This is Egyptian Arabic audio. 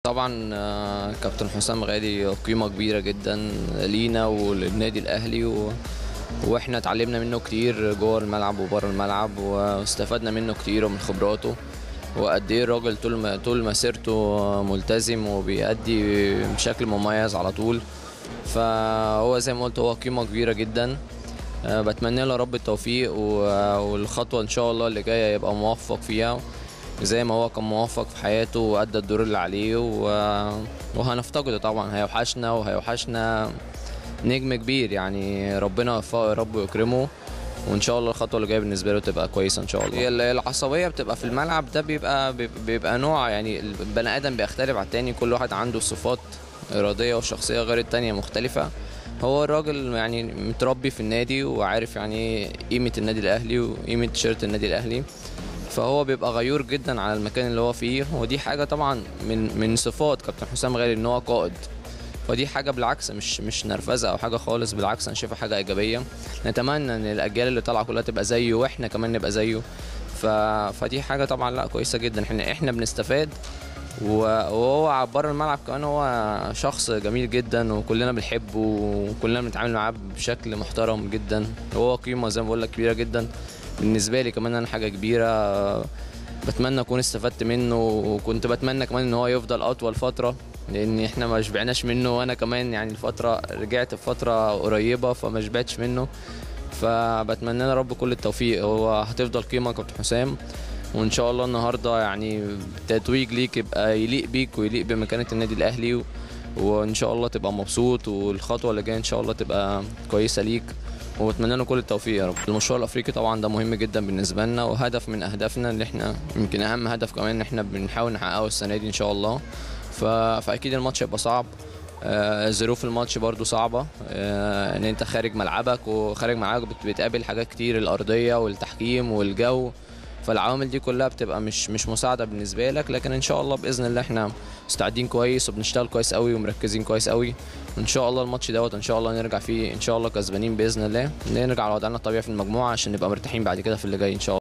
طبعا آه، كابتن حسام غالي قيمة كبيرة جدا لينا وللنادي الأهلي و... واحنا اتعلمنا منه كتير جوه الملعب وبره الملعب واستفدنا منه كتير ومن خبراته وقد ايه الراجل طول ما طول مسيرته ملتزم وبيأدي بشكل مميز على طول فهو زي ما قلت هو قيمة كبيرة جدا آه، بتمنى له يا رب التوفيق و- والخطوة إن شاء الله اللي جاية يبقى موفق فيها زي ما هو كان موفق في حياته وأدى الدور اللي عليه و... وهنفتقده طبعا هيوحشنا وهيوحشنا نجم كبير يعني ربنا يوفقه يا رب ويكرمه وان شاء الله الخطوه اللي جايه بالنسبه له تبقى كويسه ان شاء الله هي ال- العصبيه بتبقى في الملعب ده بيبقى بيبقى- بيبقى نوع يعني البني ادم بيختلف على التاني كل واحد عنده صفات اراديه وشخصيه غير التانيه مختلفه هو الراجل يعني متربي في النادي وعارف يعني إيه قيمه النادي الاهلي وقيمه تيشيرت النادي الاهلي فهو بيبقى غيور جدا على المكان اللي هو فيه ودي حاجه طبعا من من صفات كابتن حسام غالي ان هو قائد فدي حاجه بالعكس مش مش نرفزه او حاجه خالص بالعكس انا شايفها حاجه ايجابيه نتمنى ان الاجيال اللي طالعه كلها تبقى زيه واحنا كمان نبقى زيه ف... فدي حاجه طبعا لا كويسه جدا احنا احنا بنستفاد و- وهو بره الملعب كمان هو شخص جميل جدا وكلنا بنحبه وكلنا بنتعامل معاه بشكل محترم جدا هو قيمه زي ما بقول لك كبيره جدا بالنسبه لي كمان انا حاجه كبيره بتمنى اكون استفدت منه وكنت بتمنى كمان ان هو يفضل اطول فتره لان احنا ما شبعناش منه وانا كمان يعني الفتره رجعت في فتره قريبه فما شبعتش منه فبتمنى له يا رب كل التوفيق هو هتفضل قيمه كابتن حسام وان شاء الله النهارده يعني التتويج ليك يبقى يليق بيك ويليق بمكانه النادي الاهلي و... وان شاء الله تبقى مبسوط والخطوه اللي جايه ان شاء الله تبقى كويسه ليك وبتمنى له كل التوفيق يا رب المشوار الافريقي طبعا ده مهم جدا بالنسبه لنا وهدف من اهدافنا اللي احنا يمكن اهم هدف كمان ان احنا بنحاول نحققه السنه دي ان شاء الله ف... فاكيد الماتش هيبقى صعب آه، ظروف الماتش برضو صعبة آه، ان انت خارج ملعبك وخارج ملعبك بت- بتقابل حاجات كتير الارضية والتحكيم والجو فالعوامل دي كلها بتبقى مش مش مساعدة بالنسبة لك لكن ان شاء الله باذن الله احنا مستعدين كويس وبنشتغل كويس قوي ومركزين كويس قوي وان شاء الله الماتش دوت ان شاء الله نرجع فيه ان شاء الله كسبانين باذن الله نرجع على وضعنا الطبيعي في المجموعة عشان نبقى مرتاحين بعد كده في اللي جاي ان شاء الله